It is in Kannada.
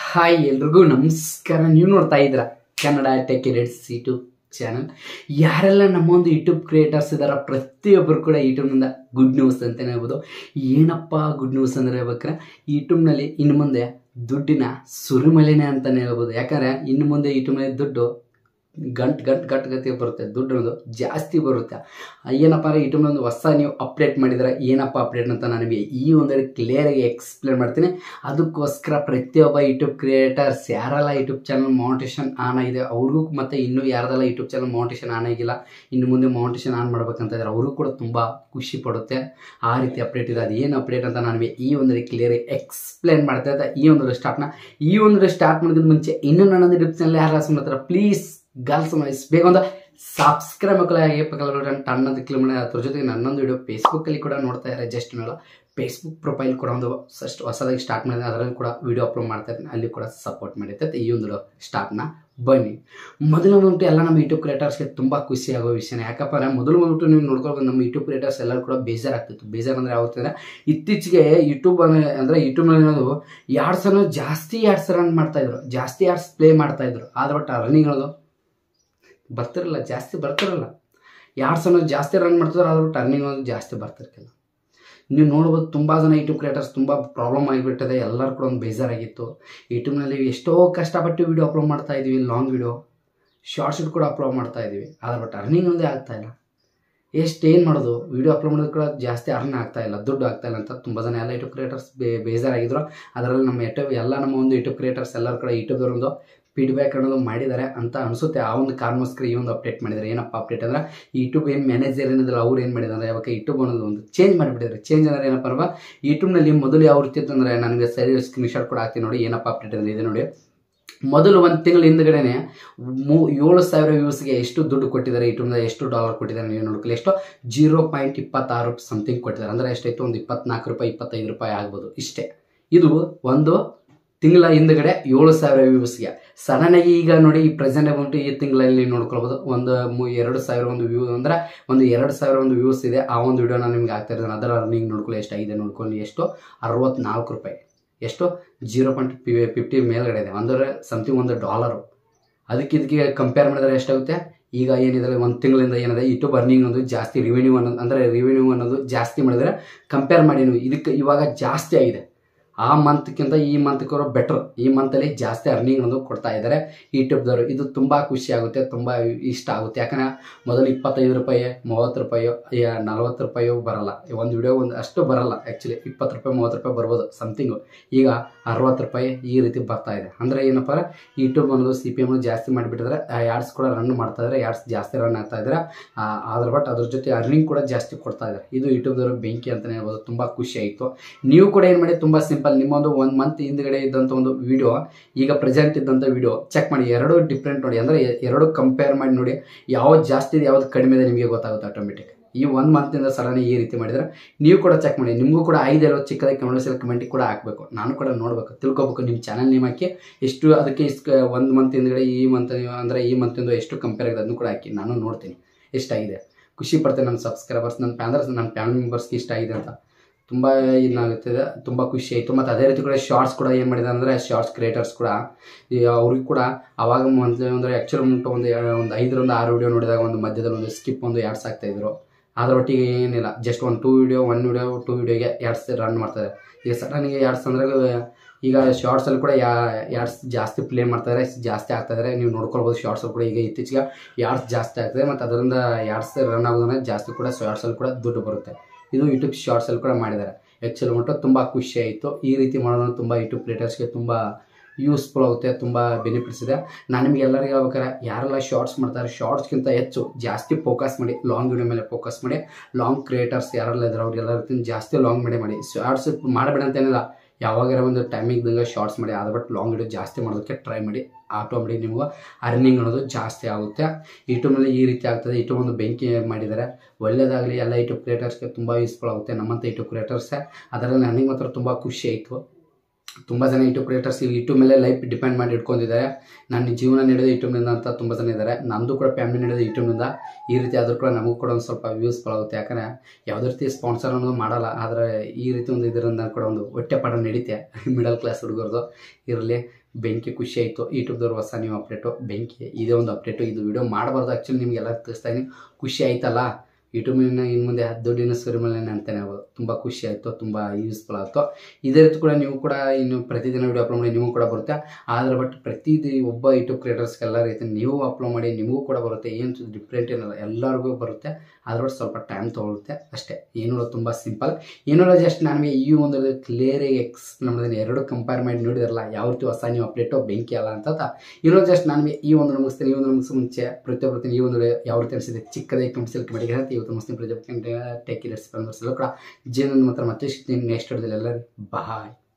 ಹಾಯ್ ಎಲ್ರಿಗೂ ನಮಸ್ಕಾರ ನೀವು ನೋಡ್ತಾ ಇದ್ದೀರಾ Kannada tech edits YouTube channel ಯಾರೆಲ್ಲ ನಮ್ಮೊಂದು ಯೂಟ್ಯೂಬ್ ಕ್ರಿಯೇಟರ್ಸ್ ಇದ್ದಾರ ಪ್ರತಿಯೊಬ್ಬರು ಕೂಡ ಯೂಟ್ಯೂಬ್ನಿಂದ ಗುಡ್ ನ್ಯೂಸ್ ಅಂತಲೇ ಹೇಳ್ಬೋದು ಏನಪ್ಪ ಗುಡ್ ನ್ಯೂಸ್ ಅಂದರೆ ಹೇಳ್ಬೇಕಾರೆ ಯೂಟ್ಯೂಬ್ನಲ್ಲಿ ಇನ್ನು ಮುಂದೆ ದುಡ್ಡಿನ ಸುರಿಮಳೆನೇ ಅಂತಲೇ ಹೇಳ್ಬೋದು ಯಾಕಂದರೆ ಇನ್ನು ಮುಂದೆ ಯೂಟ್ಯೂಬ್ನಲ್ಲಿ ದುಡ್ಡು ಗಂಟ್ ಗಂಟ್ ಗಂಟ್ ಗತಿ ಬರುತ್ತೆ ದುಡ್ಡು ಅನ್ನೋದು ಜಾಸ್ತಿ ಬರುತ್ತೆ ಏನಪ್ಪ ಅಂದರೆ ಯೂಟ್ಯೂಬ್ನೊಂದು ಹೊಸ ನೀವು ಅಪ್ಡೇಟ್ ಮಾಡಿದರೆ ಏನಪ್ಪ ಅಪ್ಡೇಟ್ ಅಂತ ನನಗೆ ಈ ಒಂದು ಕ್ಲಿಯರಾಗಿ ಎಕ್ಸ್ಪ್ಲೇನ್ ಮಾಡ್ತೀನಿ ಅದಕ್ಕೋಸ್ಕರ ಪ್ರತಿಯೊಬ್ಬ ಯೂಟ್ಯೂಬ್ ಕ್ರಿಯೇಟರ್ಸ್ ಯಾರೆಲ್ಲ ಯೂಟ್ಯೂಬ್ ಚಾನಲ್ ಮೌಂಟೇಶನ್ ಆನ್ ಆಗಿದೆ ಅವ್ರಿಗೂ ಮತ್ತು ಇನ್ನೂ ಯಾರ್ದೆಲ್ಲ ಯೂಟ್ಯೂಬ್ ಚಾನಲ್ ಮೌಂಟೇಶನ್ ಆನ್ ಆಗಿಲ್ಲ ಇನ್ನು ಮುಂದೆ ಮೌಂಟೇಶನ್ ಆನ್ ಮಾಡ್ಬೇಕಂತ ಇದ್ದಾರೆ ಅವರು ಕೂಡ ತುಂಬ ಖುಷಿ ಪಡುತ್ತೆ ಆ ರೀತಿ ಅಪ್ಡೇಟ್ ಇದೆ ಅದು ಏನು ಅಪ್ಡೇಟ್ ಅಂತ ನನಗೆ ಈ ಒಂದು ಕ್ಲಿಯರ್ ಎಕ್ಸ್ಪ್ಲೇನ್ ಮಾಡ್ತಾ ಇದ್ದೆ ಈ ಒಂದು ಸ್ಟಾರ್ಟ್ನ ಈ ಒಂದು ಸ್ಟಾರ್ಟ್ ಮಾಡೋದಕ್ಕೆ ಮುಂಚೆ ಇನ್ನೂ ನನ್ನೊಂದು ಯೂಟ್ಯೂಬ್ ಚಾನಲ್ ಯಾರು ಸುಮ್ಮನೆ ಪ್ಲೀಸ್ ಗರ್ಲ್ಸ್ ಮೈಸ್ ಬೇಗ ಒಂದು ಸಬ್ಸ್ಕ್ರೈಬ್ ಮಕ್ಕಳ ಹೇಗೆ ಪಕ್ಕದಲ್ಲಿ ಟನ್ನದು ಕ್ಲಿಕ್ ಮಾಡಿ ಅದ್ರ ಜೊತೆಗೆ ನನ್ನೊಂದು ವಿಡಿಯೋ ಫೇಸ್ಬುಕ್ಕಲ್ಲಿ ಕೂಡ ನೋಡ್ತಾ ಇದ್ದಾರೆ ಜಸ್ಟ್ ಮೇಲೆ ಫೇಸ್ಬುಕ್ ಪ್ರೊಫೈಲ್ ಕೂಡ ಒಂದು ಫಸ್ಟ್ ಹೊಸದಾಗಿ ಸ್ಟಾರ್ಟ್ ಮಾಡಿದೆ ಅದರಲ್ಲಿ ಕೂಡ ವಿಡಿಯೋ ಅಪ್ಲೋಡ್ ಮಾಡ್ತಾ ಇದ್ದೀನಿ ಅಲ್ಲಿ ಕೂಡ ಸಪೋರ್ಟ್ ಮಾಡಿರ್ತೈತೆ ಈ ಒಂದು ಸ್ಟಾರ್ಟ್ನ ಬನ್ನಿ ಮೊದಲು ಬಂದ್ಬಿಟ್ಟು ಎಲ್ಲ ನಮ್ಮ ಯೂಟ್ಯೂಬ್ ಕ್ರಿಯೇಟರ್ಸ್ಗೆ ತುಂಬ ಖುಷಿ ಆಗೋ ವಿಷಯನೇ ಯಾಕಪ್ಪ ಅಂದರೆ ಮೊದಲು ಬಂದ್ಬಿಟ್ಟು ನೀವು ನೋಡ್ಕೊಂಡು ನಮ್ಮ ಯೂಟ್ಯೂಬ್ ಕ್ರಿಯೇಟರ್ಸ್ ಎಲ್ಲರೂ ಕೂಡ ಬೇಜಾರಾಗ್ತಿತ್ತು ಬೇಜಾರು ಅಂದರೆ ಯಾವತ್ತಂದರೆ ಇತ್ತೀಚೆಗೆ ಯೂಟ್ಯೂಬ್ ಅಂದರೆ ಯೂಟ್ಯೂಬ್ನಲ್ಲಿ ಅನ್ನೋದು ಯಾರ್ಡ್ಸ್ ಅನ್ನೋದು ಜಾಸ್ತಿ ಯಾರ್ಡ್ಸ್ ರನ್ ಮಾಡ್ತಾಯಿದ್ರು ಜಾಸ್ತಿ ಯಾರ್ಡ್ಸ್ ಪ್ಲೇ ಮಾಡ್ತಾಯಿದ್ರು ಆದ್ರೆ ಬಟ್ ರನ್ನಿಂಗ್ ಅನ್ನೋದು ಬರ್ತಿರಲ್ಲ ಜಾಸ್ತಿ ಬರ್ತಿರಲ್ಲ ಯಾರ್ಡ್ಸ್ ಅನ್ನೋದು ಜಾಸ್ತಿ ರನ್ ಮಾಡ್ತಿದ್ರು ಆದ್ರೆ ಟರ್ನಿಂಗ್ ಅನ್ನೋದು ಜಾಸ್ತಿ ಬರ್ತಿರ್ಕಿಲ್ಲ ನೀವು ನೋಡ್ಬೋದು ತುಂಬ ಜನ ಯೂಟ್ಯೂಬ್ ಕ್ರಿಯೇಟರ್ಸ್ ತುಂಬ ಪ್ರಾಬ್ಲಮ್ ಆಗಿಬಿಟ್ಟಿದೆ ಎಲ್ಲರೂ ಕೂಡ ಒಂದು ಬೇಜಾರಾಗಿತ್ತು ಯೂಟ್ಯೂಬ್ನಲ್ಲಿ ಎಷ್ಟೋ ಕಷ್ಟಪಟ್ಟು ವೀಡಿಯೋ ಅಪ್ಲೋಡ್ ಮಾಡ್ತಾ ಇದ್ವಿ ಲಾಂಗ್ ವೀಡಿಯೋ ಶಾರ್ಟ್ಸ್ ಕೂಡ ಅಪ್ಲೋಡ್ ಮಾಡ್ತಾ ಇದ್ವಿ ಆದರೆ ಬಟ್ ಅರ್ನಿಂಗ್ ಒಂದೇ ಆಗ್ತಾ ಇಲ್ಲ ಎಷ್ಟು ಏನು ಮಾಡೋದು ವೀಡಿಯೋ ಅಪ್ಲೋಡ್ ಮಾಡೋದು ಕೂಡ ಜಾಸ್ತಿ ಅರ್ನ್ ಆಗ್ತಾ ಇಲ್ಲ ದುಡ್ಡು ಆಗ್ತಾ ಇಲ್ಲ ಅಂತ ತುಂಬ ಜನ ಎಲ್ಲ ಯೂಟ್ಯೂಬ್ ಕ್ರಿಯೇಟರ್ಸ್ ಬೇ ಬೇಜಾರಾಗಿದ್ರು ಅದರಲ್ಲಿ ನಮ್ಮ ಯೂಟ್ಯೂಬ್ ಎಲ್ಲ ನಮ್ಮ ಒಂದು ಯೂಟ್ಯೂಬ್ ಕ್ರಿಯೇಟರ್ಸ್ ಎಲ್ಲರೂ ಕೂಡ ಯೂಟ್ಯೂಬ್ದವ್ರೊಂದು ಫೀಡ್ಬ್ಯಾಕ್ ಅನ್ನೋದು ಮಾಡಿದ್ದಾರೆ ಅಂತ ಅನಿಸುತ್ತೆ ಆ ಒಂದು ಕಾರಣಕ್ಕೋಸ್ಕರ ಈ ಒಂದು ಅಪ್ಡೇಟ್ ಮಾಡಿದ್ದಾರೆ ಏನಪ್ಪ ಅಪ್ಡೇಟ್ ಅಂದ್ರೆ ಯೂಟ್ಯೂಬ್ ಏನು ಮ್ಯಾನೇಜರ್ ಏನಿದ್ರೆ ಅವ್ರು ಏನು ಮಾಡಿದ್ದಾರೆ ಯಾವಾಗ ಯೂಟ್ಯೂಬ್ ಅನ್ನೋದು ಒಂದು ಚೇಂಜ್ ಮಾಡಿಬಿಟ್ಟಿದ್ದಾರೆ ಚೇಂಜ್ ಅಂದ್ರೆ ಏನಪ್ಪ ಅಲ್ವಾ ಯೂಟ್ಯೂಬ್ನಲ್ಲಿ ಮೊದಲು ಯಾವ ರೀತಿ ಅಂತಂದರೆ ನನಗೆ ಸರಿ ಸ್ಕ್ರೀನ್ ಶಾಟ್ ಕೂಡ ಹಾಕ್ತೀನಿ ನೋಡಿ ಏನಪ್ಪ ಅಪ್ಡೇಟ್ ಅಂದರೆ ಇದೆ ನೋಡಿ ಮೊದಲು ಒಂದು ತಿಂಗಳ ಹಿಂದ್ಗಡೆನೆ ಮೂ ಏಳು ಸಾವಿರ ವ್ಯೂಸ್ಗೆ ಎಷ್ಟು ದುಡ್ಡು ಕೊಟ್ಟಿದ್ದಾರೆ ಯೂಟ್ಯೂಬ್ನ ಎಷ್ಟು ಡಾಲರ್ ಕೊಟ್ಟಿದ್ದಾರೆ ನೀವು ನೋಡ್ಕೊಳ್ಳಿ ಎಷ್ಟು ಜೀರೋ ಪಾಯಿಂಟ್ ಇಪ್ಪತ್ತಾರು ಸಮಥಿಂಗ್ ಕೊಟ್ಟಿದ್ದಾರೆ ಅಂದರೆ ಎಷ್ಟಾಯಿತು ಒಂದು ಇಪ್ಪತ್ನಾಲ್ಕು ರೂಪಾಯಿ ಇಪ್ಪತ್ತೈದು ರೂಪಾಯಿ ಆಗ್ಬೋದು ಇಷ್ಟೇ ಇದು ಒಂದು ತಿಂಗಳ ಹಿಂದ್ಗಡೆ ಏಳು ಸಾವಿರ ವ್ಯೂಸ್ಗೆ ಸಡನ್ನಾಗಿ ಈಗ ನೋಡಿ ಈ ಪ್ರೆಸೆಂಟ್ ಬಂದ್ಬಿಟ್ಟು ಈ ತಿಂಗಳಲ್ಲಿ ನೋಡ್ಕೊಳ್ಬೋದು ಒಂದು ಮೂ ಎರಡು ಸಾವಿರ ಒಂದು ವ್ಯೂ ಅಂದರೆ ಒಂದು ಎರಡು ಸಾವಿರ ಒಂದು ವ್ಯೂಸ್ ಇದೆ ಆ ಒಂದು ವಿಡಿಯೋ ನಾನು ನಿಮ್ಗೆ ಆಗ್ತಾ ಇರೋದು ಅದರ ಅರ್ನಿಂಗ್ ನೋಡ್ಕೊಳ್ಳಿ ಎಷ್ಟಾಗಿದೆ ನೋಡ್ಕೊಳ್ಳಿ ಎಷ್ಟು ಅರವತ್ನಾಲ್ಕು ರೂಪಾಯಿ ಎಷ್ಟು ಜೀರೋ ಪಾಯಿಂಟ್ ಪಿ ಫಿಫ್ಟಿ ಮೇಲ್ಗಡೆ ಇದೆ ಅಂದರೆ ಸಮಥಿಂಗ್ ಒಂದು ಡಾಲರು ಅದಕ್ಕೆ ಇದಕ್ಕೆ ಕಂಪೇರ್ ಮಾಡಿದ್ರೆ ಎಷ್ಟಾಗುತ್ತೆ ಈಗ ಏನಿದೆ ಒಂದು ತಿಂಗಳಿಂದ ಏನಿದೆ ಯೂಟ್ಯೂಬ್ ಅರ್ನಿಂಗ್ ಅನ್ನೋದು ಜಾಸ್ತಿ ರಿವೆನ್ಯೂ ಅನ್ನೋದು ಅಂದರೆ ರಿವೆನ್ಯೂ ಅನ್ನೋದು ಜಾಸ್ತಿ ಮಾಡಿದರೆ ಕಂಪೇರ್ ಮಾಡಿ ನೀವು ಇದಕ್ಕೆ ಇವಾಗ ಜಾಸ್ತಿ ಆಗಿದೆ ಆ ಮಂತ್ಕ್ಕಿಂತ ಈ ಮಂತ್ಗೆ ಬೆಟ್ರ್ ಈ ಮಂತಲ್ಲಿ ಜಾಸ್ತಿ ಅರ್ನಿಂಗ್ ಅನ್ನೋದು ಕೊಡ್ತಾ ಇದ್ದಾರೆ ಯೂಟ್ಯೂಬ್ದವರು ಇದು ತುಂಬ ಖುಷಿ ಆಗುತ್ತೆ ತುಂಬ ಇಷ್ಟ ಆಗುತ್ತೆ ಯಾಕಂದರೆ ಮೊದಲು ಇಪ್ಪತ್ತೈದು ರೂಪಾಯಿ ಮೂವತ್ತು ರೂಪಾಯಿ ನಲ್ವತ್ತು ರೂಪಾಯಿ ಬರಲ್ಲ ಒಂದು ವಿಡಿಯೋ ಒಂದು ಅಷ್ಟು ಬರಲ್ಲ ಆ್ಯಕ್ಚುಲಿ ಇಪ್ಪತ್ತು ರೂಪಾಯಿ ಮೂವತ್ತು ರೂಪಾಯಿ ಬರ್ಬೋದು ಸಮಥಿಂಗು ಈಗ ಅರವತ್ತು ರೂಪಾಯಿ ಈ ರೀತಿ ಬರ್ತಾ ಇದೆ ಅಂದರೆ ಏನಪ್ಪ ಯೂಟ್ಯೂಬ್ ಅನ್ನೋದು ಸಿ ಪಿ ಎಮ್ ಜಾಸ್ತಿ ಮಾಡಿಬಿಟ್ಟಿದ್ರೆ ಯಾಡ್ಸ್ ಕೂಡ ರನ್ ಮಾಡ್ತಾ ಇದ್ದಾರೆ ಯಾಡ್ಸ್ ಜಾಸ್ತಿ ರನ್ ಆಗ್ತಾ ಇದ್ದಾರೆ ಆದ್ರೆ ಬಟ್ ಅದ್ರ ಜೊತೆ ಅರ್ನಿಂಗ್ ಕೂಡ ಜಾಸ್ತಿ ಕೊಡ್ತಾ ಇದ್ದಾರೆ ಇದು ಯೂಟ್ಯೂಬ್ದವರು ಬೆಂಕಿ ಅಂತಲೇ ಹೇಳ್ಬೋದು ತುಂಬ ಖುಷಿ ಆಯಿತು ನೀವು ಕೂಡ ಏನು ಮಾಡಿ ತುಂಬ ಸಿಂಪಲ್ ನಿಮ್ಮೊಂದು ಒಂದು ಮಂತ್ ಹಿಂದ್ಗಡೆ ಇದ್ದಂಥ ಒಂದು ವಿಡಿಯೋ ಈಗ ಪ್ರೆಸೆಂಟ್ ಇದ್ದಂಥ ವಿಡಿಯೋ ಚೆಕ್ ಮಾಡಿ ಎರಡು ಡಿಫ್ರೆಂಟ್ ನೋಡಿ ಅಂದರೆ ಎರಡು ಕಂಪೇರ್ ಮಾಡಿ ನೋಡಿ ಯಾವ್ದು ಜಾಸ್ತಿ ಇದೆ ಯಾವ್ದು ಕಡಿಮೆ ಇದೆ ನಿಮಗೆ ಗೊತ್ತಾಗುತ್ತೆ ಆಟೋಮೆಟಿಕ್ ಈ ಒಂದು ಮಂತಿಂದ ಸಡನ್ ಈ ರೀತಿ ಮಾಡಿದರೆ ನೀವು ಕೂಡ ಚೆಕ್ ಮಾಡಿ ನಿಮಗೂ ಕೂಡ ಐದು ಎಲ್ಲೋ ಚಿಕ್ಕದಾಗಿ ಕಮೆಂಟ್ಸಲ್ಲಿ ಕಮೆಂಟಿಗೆ ಕೂಡ ಹಾಕಬೇಕು ನಾನು ಕೂಡ ನೋಡಬೇಕು ತಿಳ್ಕೊಬೇಕು ನಿಮ್ಮ ಚಾನಲ್ ನೇಮ್ ಹಾಕಿ ಎಷ್ಟು ಅದಕ್ಕೆ ಇಷ್ಟು ಒಂದು ಮಂತ್ ಹಿಂದ್ಗಡೆ ಈ ಮಂತ್ ಅಂದರೆ ಈ ಮಂತಿಂದ ಎಷ್ಟು ಕಂಪೇರ್ ಆಗಿದೆ ಅದನ್ನು ಕೂಡ ಹಾಕಿ ನಾನು ನೋಡ್ತೀನಿ ಎಷ್ಟಾಗಿದೆ ಖುಷಿ ಪಡ್ತೇನೆ ನಮ್ಮ ಸಬ್ಸ್ಕ್ರೈಬರ್ಸ್ ನನ್ನ ಪ್ಯಾನರ್ಸ್ ನನ್ನ ಫ್ಯಾಮಿಲಿ ಮೆಂಬರ್ಸ್ಗೆ ಇಷ್ಟ ಆಗಿದೆ ಅಂತ ತುಂಬ ಇದಾಗುತ್ತದೆ ತುಂಬ ಖುಷಿ ಆಯಿತು ಮತ್ತು ಅದೇ ರೀತಿ ಕೂಡ ಶಾರ್ಟ್ಸ್ ಕೂಡ ಏನು ಮಾಡಿದೆ ಅಂದರೆ ಶಾರ್ಟ್ಸ್ ಕ್ರಿಯೇಟರ್ಸ್ ಕೂಡ ಅವ್ರಿಗೆ ಕೂಡ ಅವಾಗ ಮಂತ್ಲಿ ಅಂದರೆ ಆ್ಯಕ್ಚುಲಿ ಉಂಟು ಒಂದು ಒಂದು ಐದರಿಂದ ಆರು ವಿಡಿಯೋ ನೋಡಿದಾಗ ಒಂದು ಮಧ್ಯದಲ್ಲಿ ಒಂದು ಸ್ಕಿಪ್ ಒಂದು ಯಾಡ್ಸ್ ಆಗ್ತಾಯಿದ್ರು ಅದ್ರ ಒಟ್ಟಿಗೆ ಏನಿಲ್ಲ ಜಸ್ಟ್ ಒಂದು two video one video two ವಿಡಿಯೋಗೆ ಯಾಡ್ಸ್ ರನ್ ಮಾಡ್ತಾರೆ ಈಗ ಸಡನ್ಗೆ ಯಾಡ್ಸ್ ಅಂದರೆ ಈಗ ಶಾರ್ಟ್ಸಲ್ಲಿ ಕೂಡ ಯಾ ಯಾಡ್ಸ್ ಜಾಸ್ತಿ ಪ್ಲೇ ಮಾಡ್ತಾರೆ ಜಾಸ್ತಿ ಆಗ್ತಾಯಿದ್ದಾರೆ ನೀವು ನೋಡ್ಕೊಳ್ಬೋದು ಶಾರ್ಟ್ಸಲ್ಲಿ ಕೂಡ ಈಗ ಇತ್ತೀಚೆಗೆ ಯಾಡ್ಸ್ ಜಾಸ್ತಿ ಆಗ್ತದೆ ಮತ್ತು ಅದರಿಂದ ಯಾಡ್ಸ್ ರನ್ ಆಗೋದನ್ನ ಜಾಸ್ತಿ ಕೂಡ ಶಾರ್ಟ್ಸಲ್ಲಿ ಕೂಡ ದುಡ್ಡು ಬರುತ್ತೆ ಇದು ಯೂಟ್ಯೂಬ್ ಶಾರ್ಟ್ಸಲ್ಲಿ ಕೂಡ ಮಾಡಿದ್ದಾರೆ ಆ್ಯಕ್ಚುಲಿ ಮಟ್ಟ ತುಂಬ ಖುಷಿ ಆಯಿತು ಈ ರೀತಿ ಮಾಡೋದು ತುಂಬ ಯೂಟ್ಯೂಬ್ ಕ್ರಿಯೇಟರ್ಸ್ಗೆ ತುಂಬ ಯೂಸ್ಫುಲ್ ಆಗುತ್ತೆ ತುಂಬ ಬೆನಿಫಿಟ್ಸ್ ಇದೆ ನಾನು ನಿಮಗೆ ಎಲ್ಲರಿಗೂ ಹೇಳ್ಬೇಕಾರೆ ಯಾರೆಲ್ಲ ಶಾರ್ಟ್ಸ್ ಮಾಡ್ತಾರೆ ಶಾರ್ಟ್ಸ್ಗಿಂತ ಹೆಚ್ಚು ಜಾಸ್ತಿ ಫೋಕಸ್ ಮಾಡಿ ಲಾಂಗ್ ವಿಡಿಯೋ ಮೇಲೆ ಫೋಕಸ್ ಮಾಡಿ ಲಾಂಗ್ ಕ್ರಿಯೇಟರ್ಸ್ ಯಾರೆಲ್ಲ ಇದ್ದಾರೆ ಅವ್ರಿಗೆಲ್ಲ ಜಾಸ್ತಿ ಲಾಂಗ್ ವಿಡಿಯೋ ಮಾಡಿ ಶಾರ್ಟ್ಸ್ ಮಾಡಬೇಡ ಅಂತೇನಿಲ್ಲ ಯಾವಾಗಾರ ಒಂದು ಟೈಮಿಗೆ ದಂಗೆ ಶಾರ್ಟ್ಸ್ ಮಾಡಿ ಅದು ಬಟ್ ಲಾಂಗ್ ವಿಡಿಯೋ ಜಾಸ್ತಿ ಮಾಡೋದಕ್ಕೆ ಟ್ರೈ ಮಾಡಿ ಆಟೋಮೆಟಿಕ್ ನಿಮ್ಗೆ ಅರ್ನಿಂಗ್ ಅನ್ನೋದು ಜಾಸ್ತಿ ಆಗುತ್ತೆ ಯೂಟ್ಯೂಬ್ನಲ್ಲಿ ಈ ರೀತಿ ಆಗ್ತದೆ ಯೂಟ್ಯೂಬ್ ಒಂದು ಬೆಂಕಿ ಮಾಡಿದ್ದಾರೆ ಒಳ್ಳೆಯದಾಗಲಿ ಎಲ್ಲ ಯೂಟ್ಯೂಬ್ ಕ್ರಿಯೇಟರ್ಸ್ಗೆ ತುಂಬ ಯೂಸ್ಫುಲ್ ಆಗುತ್ತೆ ನಮ್ಮಂಥ ಯೂಟ್ಯೂಬ್ ಕ್ರಿಯೇಟರ್ಸೇ ಅದರಲ್ಲಿ ನನಗೆ ಮಾತ್ರ ತುಂಬ ಖುಷಿ ಆಯಿತು ತುಂಬ ಜನ ಯೂಟ್ಯೂಬ್ ಕ್ರಿಯೇಟರ್ಸ್ ಈ ಯೂಟ್ಯೂಬ್ ಮೇಲೆ ಲೈಫ್ ಡಿಪೆಂಡ್ ಮಾಡಿ ಇಟ್ಕೊಂಡಿದ್ದಾರೆ ನನ್ನ ಜೀವನ ನಡೆಯೋದು ಯೂಟ್ಯೂಬ್ನಿಂದ ಅಂತ ತುಂಬ ಜನ ಇದ್ದಾರೆ ನಮ್ಮದು ಕೂಡ ಫ್ಯಾಮಿಲಿ ನಡೆಯೋದು ಯೂಟ್ಯೂಬ್ನಿಂದ ಈ ರೀತಿ ಆದರೂ ಕೂಡ ನಮಗೂ ಕೂಡ ಒಂದು ಸ್ವಲ್ಪ ಯೂಸ್ಫುಲ್ ಆಗುತ್ತೆ ಯಾಕಂದರೆ ಯಾವುದೇ ರೀತಿ ಸ್ಪಾನ್ಸರ್ ಅನ್ನೋದು ಮಾಡಲ್ಲ ಆದರೆ ಈ ರೀತಿ ಒಂದು ಇದರಿಂದ ಕೂಡ ಒಂದು ಹೊಟ್ಟೆಪಾಠ ನಡೀತೆ ಮಿಡಲ್ ಕ್ಲಾಸ್ ಹುಡುಗರದು ಇರಲಿ ಬೆಂಕಿ ಖುಷಿ ಆಯಿತು ಯೂಟ್ಯೂಬ್ದವ್ರು ಹೊಸ ನೀವು ಅಪ್ಡೇಟು ಬೆಂಕಿ ಇದೇ ಒಂದು ಅಪ್ಡೇಟು ಇದು ವಿಡಿಯೋ ಮಾಡಬಾರ್ದು ಆ್ಯಕ್ಚುಲಿ ನಿಮಗೆಲ್ಲ ತಿಳಿಸ್ತಾ ಇದ್ದೀನಿ ಖುಷಿ ಆಯ್ತಲ್ಲ ಯೂಟ್ಯೂಬಿನ ಇನ್ನು ಮುಂದೆ ದುಡ್ಡಿನ ಸುರಿಮಲೆನೆ ಅಂತಲೇ ಹೇಳ್ಬೋದು ತುಂಬ ಖುಷಿ ಆಯಿತು ತುಂಬ ಯೂಸ್ಫುಲ್ ಆಯಿತು ಇದೇ ರೀತಿ ಕೂಡ ನೀವು ಕೂಡ ಇನ್ನು ಪ್ರತಿದಿನ ವಿಡಿಯೋ ಅಪ್ಲೋಡ್ ಮಾಡಿ ನಿಮಗೂ ಕೂಡ ಬರುತ್ತೆ ಆದರೆ ಬಟ್ ಪ್ರತಿ ದಿ- ಒಬ್ಬ ಯೂಟ್ಯೂಬ್ ಕ್ರಿಯೇಟರ್ಸ್ಗೆ ಎಲ್ಲ ರೀತಿ ನೀವು ಅಪ್ಲೋಡ್ ಮಾಡಿ ನಿಮಗೂ ಕೂಡ ಬರುತ್ತೆ ಏನು ಡಿಫ್ರೆಂಟ್ ಏನಲ್ಲ ಎಲ್ಲರಿಗೂ ಬರುತ್ತೆ ಅದ್ರ ಬಟ್ ಸ್ವಲ್ಪ ಟೈಮ್ ತೊಗೊಳುತ್ತೆ ಅಷ್ಟೇ ಏನೂ ತುಂಬ ಸಿಂಪಲ್ ಏನೂ ಜಸ್ಟ್ ನನಗೆ ಈ ಒಂದು ಕ್ಲಿಯರಾಗಿ ಎಕ್ಸ್ಪ್ಲೇನ್ ಮಾಡಿದ್ದೀನಿ ಎರಡು ಕಂಪೇರ್ ಮಾಡಿ ನೋಡಿದಾರಲ್ಲ ಯಾವ ರೀತಿ ಹೊಸ ನೀವು ಅಪ್ಡೇಟು ಬೆಂಕಿ ಅಲ್ಲ ಅಂತ ಇನ್ನೊಂದು ಜಸ್ಟ್ ನನಗೆ ಈ ಒಂದು ಮುಗಿಸ್ತೀನಿ ಈ ಒಂದು ಮುಗಿಸ್ ಮುಂಚೆ ಪ್ರತಿಯೊಬ್ಬರು ಈ ಒಂದು ಯಾವ ರೀತಿ ಅನಿಸಿದೆ ಚಿಕ್ಕದಾಗಿ ಕಂಪ್ಸಲ್ ಮಾಡಿ ಹೇಳ್ತೀವಿ ಇವತ್ತು ಮುಸ್ಲಿಂ ಪ್ರತಿಯೊಬ್ಬರು ಟೇಕ್ ಇಟ್ ಕೂಡ ಜೀವನದ ಮಾತ್ರ ಮತ್ತೆ ಸಿಗ್ತೀನಿ ನೆಕ್ಸ್ಟ್ ಹಿಡಿದಲ್ಲಿ ಎಲ್ಲರಿಗೂ ಬಾಯ್